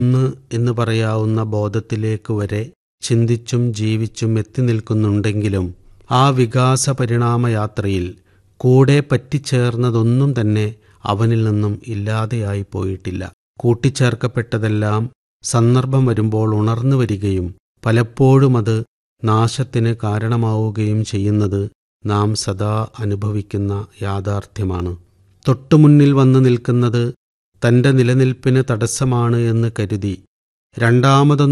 ഒന്ന് എന്ന് പറയാവുന്ന ബോധത്തിലേക്ക് വരെ ചിന്തിച്ചും ജീവിച്ചും എത്തി നിൽക്കുന്നുണ്ടെങ്കിലും ആ വികാസ പരിണാമയാത്രയിൽ കൂടെ പറ്റിച്ചേർന്നതൊന്നും തന്നെ അവനിൽ നിന്നും ഇല്ലാതെയായി പോയിട്ടില്ല കൂട്ടിച്ചേർക്കപ്പെട്ടതെല്ലാം സന്ദർഭം വരുമ്പോൾ ഉണർന്നു വരികയും പലപ്പോഴും അത് നാശത്തിന് കാരണമാവുകയും ചെയ്യുന്നത് നാം സദാ അനുഭവിക്കുന്ന യാഥാർത്ഥ്യമാണ് തൊട്ടുമുന്നിൽ വന്നു നിൽക്കുന്നത് തന്റെ നിലനിൽപ്പിന് തടസ്സമാണ് എന്ന് കരുതി രണ്ടാമതൊന്ന്